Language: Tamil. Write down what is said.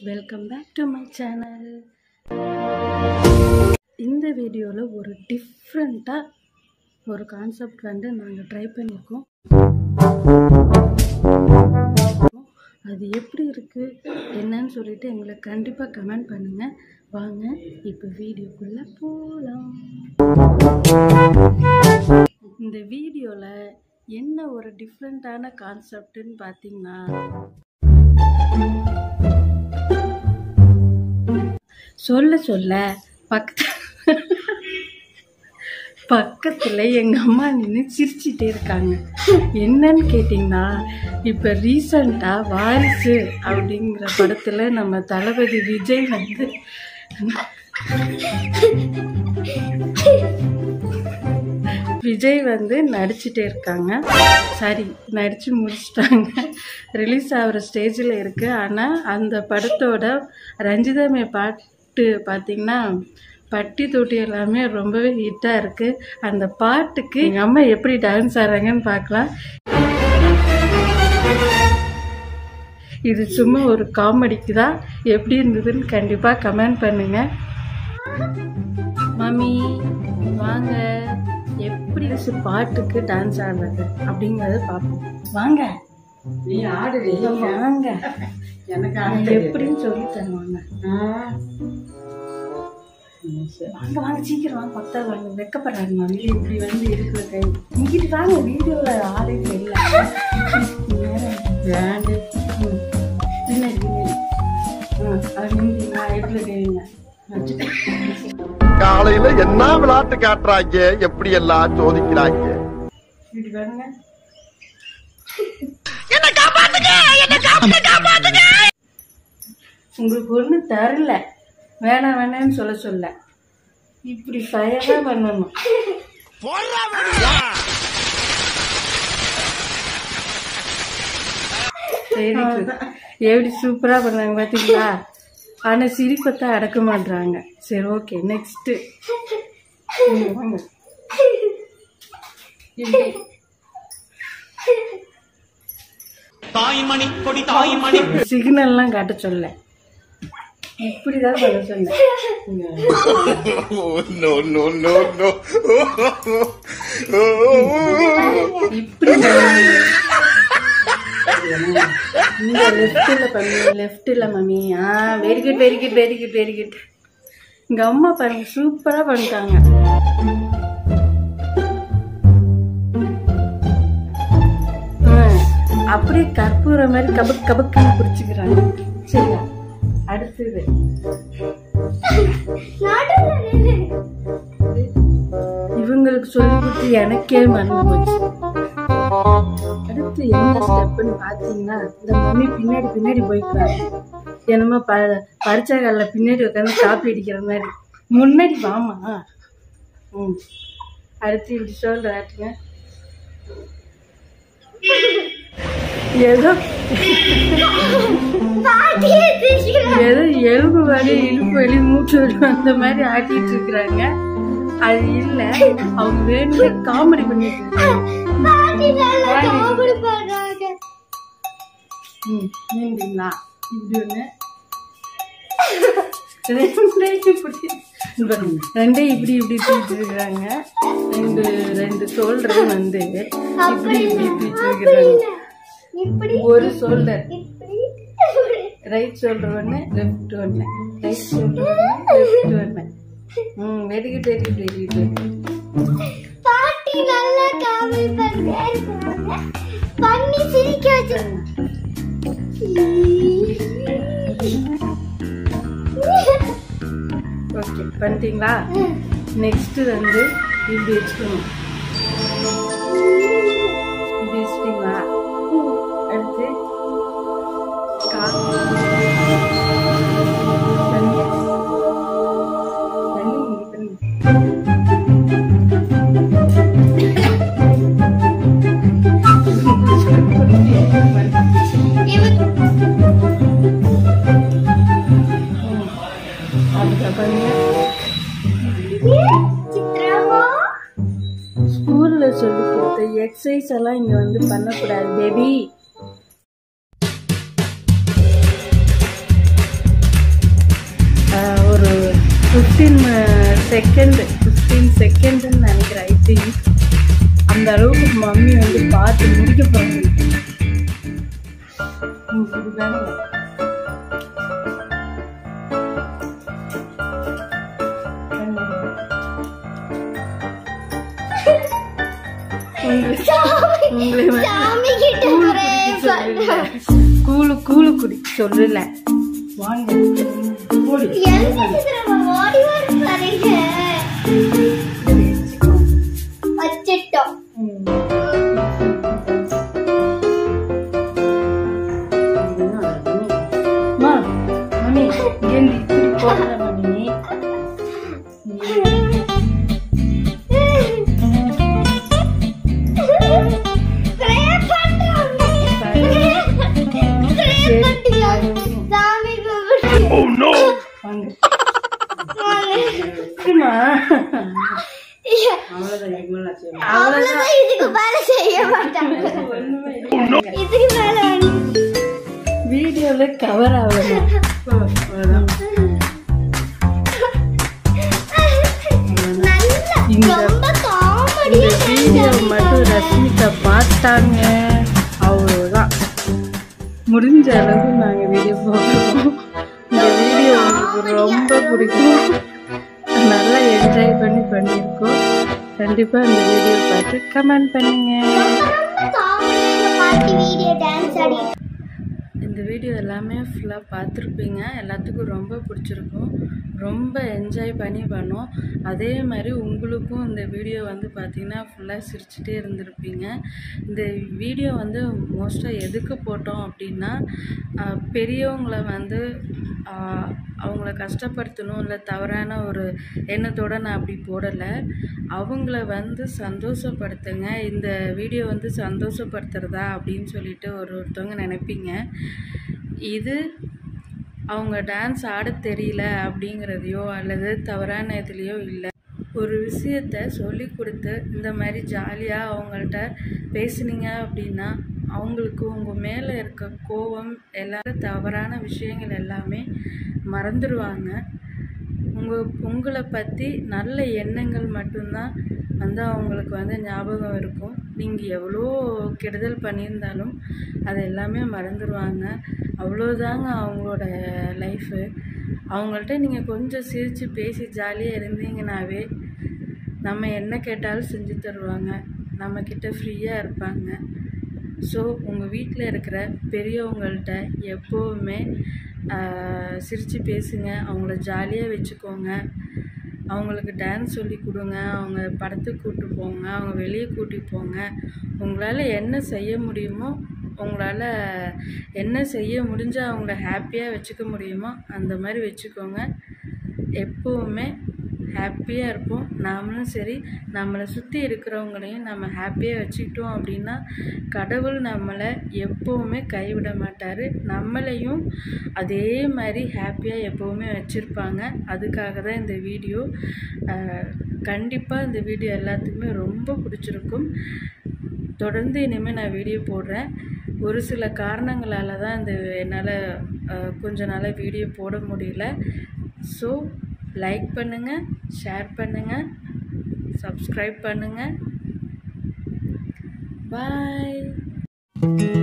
Welcome back to my channel இந்த வீடியோவில் ஒரு டிஃப்ரெண்ட்டாக ஒரு கான்செப்ட் வந்து நாங்கள் ட்ரை பண்ணியிருக்கோம் அது எப்படி இருக்குது என்னன்னு சொல்லிட்டு எங்களுக்கு கண்டிப்பாக கமெண்ட் பண்ணுங்கள் வாங்க இப்போ வீடியோக்குள்ளே போகலாம் இந்த வீடியோவில் என்ன ஒரு டிஃப்ரெண்ட்டான கான்செப்ட்னு பார்த்தீங்கன்னா சொல்ல சொல்ல பக்கத்து பக்கத்தில் எங்கள் அம்மா நின்று சிரிச்சிட்டே இருக்காங்க என்னன்னு கேட்டிங்கன்னா இப்போ ரீசண்டாக வாரிசு அப்படிங்கிற படத்தில் நம்ம தளபதி விஜய் வந்து விஜய் வந்து நடிச்சிட்டே இருக்காங்க சரி நடித்து முடிச்சிட்டாங்க ரிலீஸ் ஆகிற ஸ்டேஜில் இருக்குது ஆனால் அந்த படத்தோட ரஞ்சிதமே பாட்டு பார்த்திங்கன்னா பட்டி தொட்டி எல்லாமே ரொம்பவே ஹிட்டாக இருக்குது அந்த பாட்டுக்கு எங்கள் அம்மா எப்படி டான்ஸ் ஆடுறாங்கன்னு பார்க்கலாம் இது சும்மா ஒரு காமெடிக்கு தான் எப்படி இருந்ததுன்னு கண்டிப்பாக கமெண்ட் பண்ணுங்கள் மம்மி வாங்க எப்படி இருந்துச்சு பாட்டுக்கு டான்ஸ் ஆடுறது அப்படிங்கறத பார்ப்போம் வாங்க நீ ஆடுடி வாங்க எனக்கு நான் ஆட எப்படின்னு சொல்லி தருவாங்க வாங்க வாங்க சீக்கிரம் வாங்க பத்தா வாங்க வெக்கப்படுறாங்க மம்மி இப்படி வந்து இருக்கிற கை இங்கிட்டு வாங்க வீடியோவில் ஆளே இல்லை வேண்டு ம். பின்னாடி பின்னாடி ஆ அது நின்றீங்க எப்படி கேளுங்க வச்சுட்டு காலையில என்ன விளையாட்டு காட்டுறாங்க எப்படி எல்லாம் சோதிக்கிறாங்க இப்படி பாருங்க உங்களுக்கு ஒண்ணு தரல வேணாம் வேணாம்னு சொல்ல சொல்ல இப்படி ஃபயரா பண்ணணும் சரி எப்படி சூப்பரா பண்ணாங்க பாத்தீங்களா ஆனா சிரிப்பத்தான் அடக்க மாட்றாங்க சரி ஓகே நெக்ஸ்ட் வாங்க இப்படி தாய்மணி கொடி தாய்மணி சிக்னல்லாம் காட்ட சொல்ல இப்படிதான் பண்ண சொன்னேன் நோ நோ நோ நோ இப்படி பண்ணணும். இந்த லெஃப்ட்ல பண்ணி லெஃப்ட்ல மம்மி ஆ very good very good very good very good எங்க அம்மா பாருங்க சூப்பரா பண்ணிட்டாங்க ஆ, அப்படியே கற்பூரம் மாதிரி கபக் கபக்குன்னு பிடிச்சிக்கிறாங்க சரியா அடுத்தது இவங்களுக்கு சொல்லி கொடுத்து எனக்கே மறந்து போச்சு அடுத்து என்ன ஸ்டெப்னு பார்த்தீங்கன்னா இந்த மம்மி பின்னாடி பின்னாடி போய்க்கிறாங்க என்னமோ ப பரிச்சை காலில் பின்னாடி உட்காந்து காப்பி அடிக்கிற மாதிரி முன்னாடி வாமா ம் அடுத்து இப்படி சொல்கிறாட்டுங்க ஏதோ ஏதோ எலும்பு வலி இழுப்பு வலி மூச்சு வலி அந்த மாதிரி ஆட்டிட்டு இருக்கிறாங்க அது இல்ல அவங்க வேணுமே காமெடி பண்ணிட்டு இருக்காங்க ம், நீங்களா இப்படி ஒண்ணு ரெண்டே இப்படி இங்க பாருங்க. ரெண்டே இப்படி இப்படி தூக்கிட்டு இருக்கிறாங்க ரெண்டு ரெண்டு சோல்டர் வந்து இப்படி இப்படி தூக்கிட்டு இருக்கிறாங்க ஒரு சோல்டர் ரைட் ஷோல்டர் ஒன்று லெஃப்ட் ஒன்று ரைட் ஷோல்டர் ஒன்று லெஃப்ட் ஒன்று ம் very good very good very good பாட்டி நல்லா காமெடி பண்ணிட்டே இருக்காங்க பண்ணி சிரிக்க வச்சு ஓகே பண்ணிட்டீங்களா நெக்ஸ்ட் வந்து இப்படி வச்சுக்கணும் இப்படி வச்சுட்டீங்களா அடுத்து கால் தண்ணி தண்ணி இங்க தண்ணி அதுக்கப்புறம் சித்ராமா ஸ்கூல்ல சொல்லி கொடுத்த எக்ஸசைஸ் எல்லாம் இங்க வந்து பண்ணக்கூடாது பேபி ஃபிஃப்டீன் செகண்ட் ஃபிஃப்டீன் செகண்டுன்னு நினைக்கிறேன் ஐ திங்க் அந்த அளவுக்கு மம்மி வந்து பார்த்து முடிக்க போகிறாங்க இப்படி தானே உங்களை வந்து சாமி கிட்ட ஒரே சொல்றேன். கூழு கூழு குடி சொல்லல வாங்க போடி எந்த சித்திரமா ஓடி வர பாருங்க வச்சிட்டோம் அம்மா மம்மி ஏந்தி இப்படி போடுற மம்மி Pray பண்றாங்க. Pray பண்ணியாச்சு. சாமி கும்பிட்டு. வாங்க வாங்க. அம்மா அவ்வளவுதான் இதுக்கு மேல நான் செய்ய அவ்வளவுதான் இதுக்கு மேல செய்ய மாட்டாங்க இதுக்கு மேல வந்து வீடியோல கவர் ஆகணும் அவ்வளவுதான் நல்ல இந்த- ரொம்ப இந்த காமெடியா வீடியோ மட்டும் ரஷ்மிகா பார்த்தாங்க அவ்வளோதான் முடிஞ்ச அளவு நாங்கள் வீடியோ போடுறோம் இந்த வீடியோ உங்களுக்கு ரொம்ப பிடிக்கும் நல்லா என்ஜாய் பண்ணி பண்ணியிருக்கோம் கண்டிப்பாக இந்த வீடியோ பார்த்து கமெண்ட் பண்ணுங்க காமெடியா பாட்டி வீடியோ டான்ஸ் ஆடி இந்த வீடியோ எல்லாமே ஃபுல்லாக பார்த்துருப்பீங்க எல்லாத்துக்கும் ரொம்ப பிடிச்சிருக்கும் ரொம்ப என்ஜாய் பண்ணி பண்ணோம் அதே மாதிரி உங்களுக்கும் இந்த வீடியோ வந்து பார்த்திங்கன்னா ஃபுல்லாக சிரிச்சிட்டே இருந்திருப்பீங்க இந்த வீடியோ வந்து மோஸ்ட்டாக எதுக்கு போட்டோம் அப்படின்னா ஆஹ், பெரியவங்களை வந்து ஆஹ், அவங்கள கஷ்டப்படுத்தணும் இல்லை தவறான ஒரு எண்ணத்தோடு நான் அப்படி போடலை அவங்கள வந்து சந்தோஷப்படுத்துங்க இந்த வீடியோ வந்து சந்தோஷப்படுத்துறதா அப்படின்னு சொல்லிட்டு ஒரு ஒருத்தவங்க நினைப்பீங்க இது அவங்க டான்ஸ் ஆட தெரியல அப்படிங்கிறதையோ அல்லது தவறான இதுலேயோ இல்லை ஒரு விஷயத்த சொல்லி கொடுத்து இந்த மாதிரி ஜாலியாக அவங்கள்ட்ட பேசுனீங்க அப்படின்னா அவங்களுக்கு உங்கள் மேலே இருக்க கோபம் எல்லாரும் தவறான விஷயங்கள் எல்லாமே மறந்துடுவாங்க உங்கள் உங்களை பற்றி நல்ல எண்ணங்கள் மட்டும்தான் வந்து அவங்களுக்கு வந்து ஞாபகம் இருக்கும் நீங்கள் எவ்வளோ கெடுதல் பண்ணியிருந்தாலும் அது எல்லாமே மறந்துடுவாங்க அவ்வளோதாங்க அவங்களோட லைஃபு அவங்கள்ட்ட நீங்கள் கொஞ்சம் சிரித்து பேசி ஜாலியாக இருந்தீங்கனாவே நம்ம என்ன கேட்டாலும் செஞ்சு தருவாங்க நம்மக்கிட்ட ஃப்ரீயாக இருப்பாங்க ஸோ உங்கள் வீட்டில் இருக்கிற பெரியவங்கள்ட்ட எப்போவுமே சிரித்து பேசுங்க அவங்கள ஜாலியாக வச்சுக்கோங்க அவங்களுக்கு டான்ஸ் சொல்லி கொடுங்க அவங்க படத்துக்கு கூட்டி போங்க அவங்க வெளியே கூட்டி போங்க உங்களால் என்ன செய்ய முடியுமோ உங்களால் என்ன செய்ய முடிஞ்சால் அவங்கள ஹாப்பியாக வச்சுக்க முடியுமோ அந்த மாதிரி வச்சுக்கோங்க எப்போவுமே ஹாப்பியாக இருப்போம் நாமளும் சரி நம்மளை சுற்றி இருக்கிறவங்களையும் நம்ம ஹாப்பியாக வச்சுக்கிட்டோம் அப்படின்னா கடவுள் நம்மளை எப்போவுமே கைவிட மாட்டார் நம்மளையும் அதே மாதிரி ஹாப்பியாக எப்போவுமே வச்சுருப்பாங்க அதுக்காக தான் இந்த வீடியோ கண்டிப்பாக இந்த வீடியோ எல்லாத்துக்குமே ரொம்ப பிடிச்சிருக்கும் தொடர்ந்து இனிமேல் நான் வீடியோ போடுறேன் ஒரு சில காரணங்களால் தான் இந்த என்னால் கொஞ்ச நாளாக வீடியோ போட முடியல ஸோ லைக் பண்ணுங்கள் ஷேர் பண்ணுங்கள் சப்ஸ்கிரைப் பண்ணுங்கள் பாய்